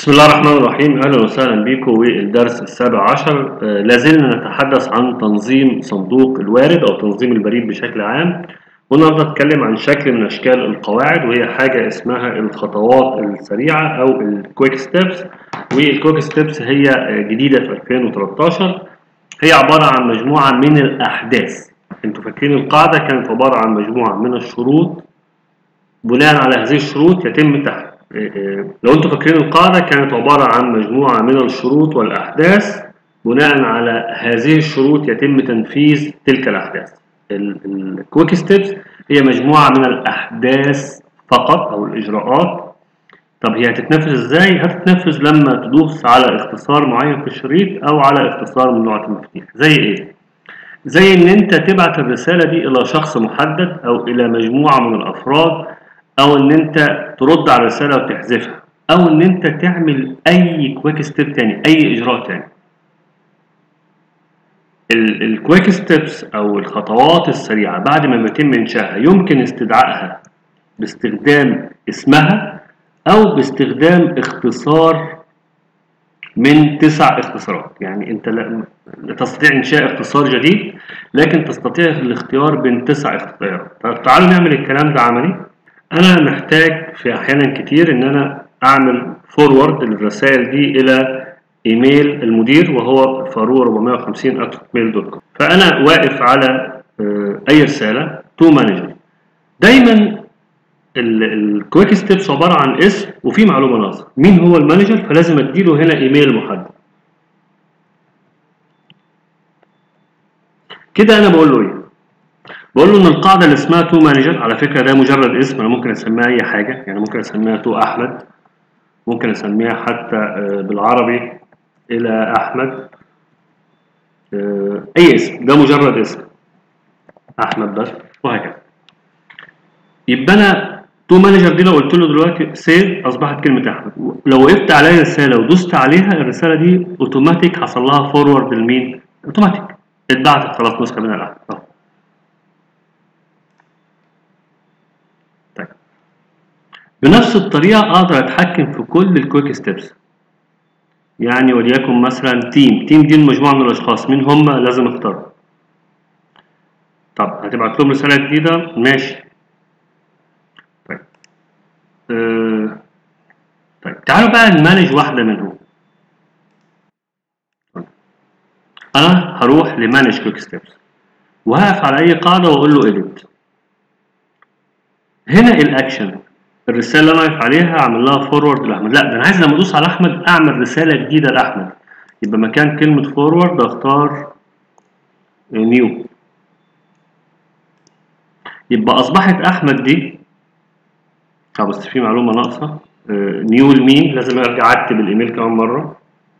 بسم الله الرحمن الرحيم أهلا وسهلا بكم والدرس السابع عشر آه، لازلنا نتحدث عن تنظيم صندوق الوارد أو تنظيم البريد بشكل عام والنهارده نتكلم عن شكل من أشكال القواعد وهي حاجة اسمها الخطوات السريعة أو الكويك ستيبس والكويك ستيبس هي آه، جديدة في 2013 هي عبارة عن مجموعة من الأحداث انتوا فاكرين القاعدة كانت عبارة عن مجموعة من الشروط بناء على هذه الشروط يتم تحت لو انتم فاكرين القاعدة كانت عبارة عن مجموعة من الشروط والأحداث بناء على هذه الشروط يتم تنفيذ تلك الأحداث الكويك ستيبس هي مجموعة من الأحداث فقط أو الإجراءات طب هي هتتنفذ ازاي؟ هتتنفذ لما تدوس على اختصار معين في الشريط أو على اختصار من نوع المفاتيح زي ايه؟ زي ان انت تبعت الرسالة دي الى شخص محدد او الى مجموعة من الافراد او ان انت ترد على الرسالة وتحذفها او ان انت تعمل اي كويك ستيب تاني اي اجراء تاني الكويك ستيبس او الخطوات السريعة بعد ما يتم انشائها يمكن استدعائها باستخدام اسمها او باستخدام اختصار من تسع اختصارات يعني انت لا لا تستطيع انشاء اختصار جديد لكن تستطيع الاختيار بين تسع اختيارات طب تعالوا نعمل الكلام ده عملي انا محتاج في احيانا كتير ان انا اعمل فورورد للرسائل دي الى ايميل المدير وهو فاروق 450 ميل دوت كوم فانا واقف على آه، اي رساله تو مانجر دايما الكويك ستيبس عباره عن اسم وفي معلومه ناقصه مين هو المانجر فلازم اديله هنا ايميل محدد كده انا بقول له ايه بقول له ان القاعده اللي اسمها تو مانجر على فكره ده مجرد اسم انا ممكن اسميها اي حاجه يعني ممكن اسميها تو احمد ممكن اسميها حتى آه، بالعربي الى احمد آه، اي اسم ده مجرد اسم احمد بس وهكذا يبقى انا تو مانجر دي لو قلت له دلوقتي سيف اصبحت كلمه احمد لو وقفت عليها رساله ودوست عليها الرساله دي اوتوماتيك حصل لها فورورد لمين اوتوماتيك اتبعتت خلاص نسخه من الاحمد أهو. طيب بنفس الطريقه اقدر اتحكم في كل الكويك ستيبس يعني وليكن مثلا تيم تيم دي مجموعه من الاشخاص مين هم لازم اختار طب هتبعت لهم رساله جديده ماشي طيب أه... طيب تعالوا بقى نمانج واحده منهم انا هروح لمانج كويك ستيبس وهقف على اي قاعده واقول له edit هنا الاكشن الرساله اللي انا واقف عليها اعمل لها فورورد لاحمد لا ده انا عايز لما ادوس على احمد اعمل رساله جديده لاحمد يبقى مكان كلمه فورورد اختار نيو يبقى اصبحت احمد دي طب بس في معلومه ناقصه نيو لمين لازم ارجع اكتب الايميل كمان مره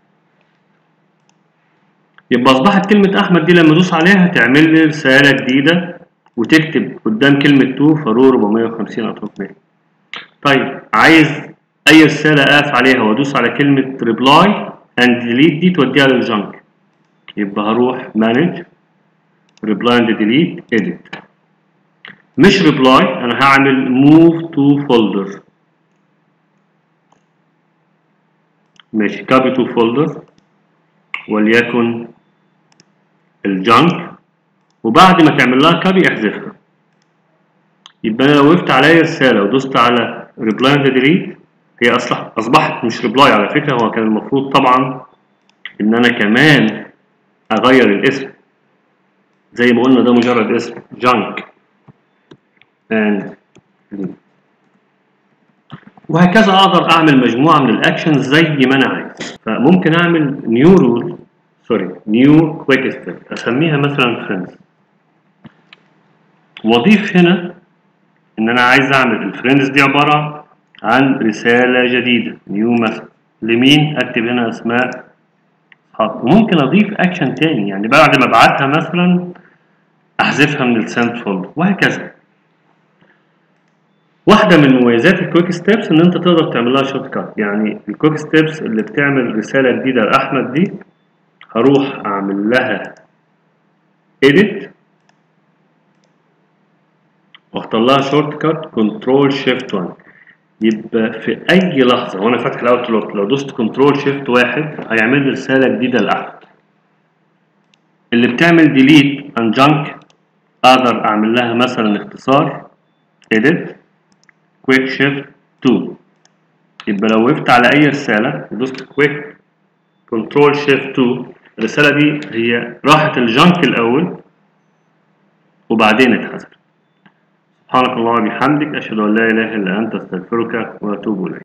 يبقى اصبحت كلمه احمد دي لما ادوس عليها تعمل لي رساله جديده وتكتب قدام كلمه تو فاروق 450 اطراف ميل طيب عايز اي رساله اقف عليها وادوس على كلمه ريبلاي اند ديليت دي توديها للجنك يبقى هروح مانج ريبلاي اند ديليت اديت مش ريبلاي انا هعمل موف تو فولدر ماشي كابي تو فولدر وليكن الجنك وبعد ما تعمل لها كابي احذفها يبقى انا لو وقفت على اي رساله ودوست على ريبلاي اند ديليت هي اصلا اصبحت مش ريبلاي على فكره هو كان المفروض طبعا ان انا كمان اغير الاسم زي ما قلنا ده مجرد اسم جانك and وهكذا اقدر اعمل مجموعه من الاكشنز زي ما انا عايز فممكن اعمل نيو رول سوري نيو كويك ستيب اسميها مثلا فريندز واضيف هنا ان انا عايز اعمل الفريندز دي عباره عن رساله جديده نيو مثلا لمين اكتب هنا اسماء اصحاب وممكن اضيف اكشن تاني يعني بعد ما ابعتها مثلا احذفها من السنت فولدر وهكذا واحدة من مميزات الكويك ستيبس إن أنت تقدر تعمل لها شورت كات، يعني الكويك ستيبس اللي بتعمل رسالة جديدة لأحمد دي هروح أعمل لها edit واختار لها شورت كات كنترول شيفت 1 يبقى في اي لحظه وانا فاتح الاوتلوك لو دوست كنترول شيفت واحد هيعمل لي رساله جديده لاحمد اللي بتعمل ديليت ان جانك اقدر اعمل لها مثلا اختصار edit quick shift 2 يبقى لو وقفت على اي رساله ودوست quick كنترول شيفت 2 الرساله دي هي راحت الجانك الاول وبعدين اتحذفت سبحانك اللهم وبحمدك اشهد ان لا اله الا انت استغفرك واتوب اليك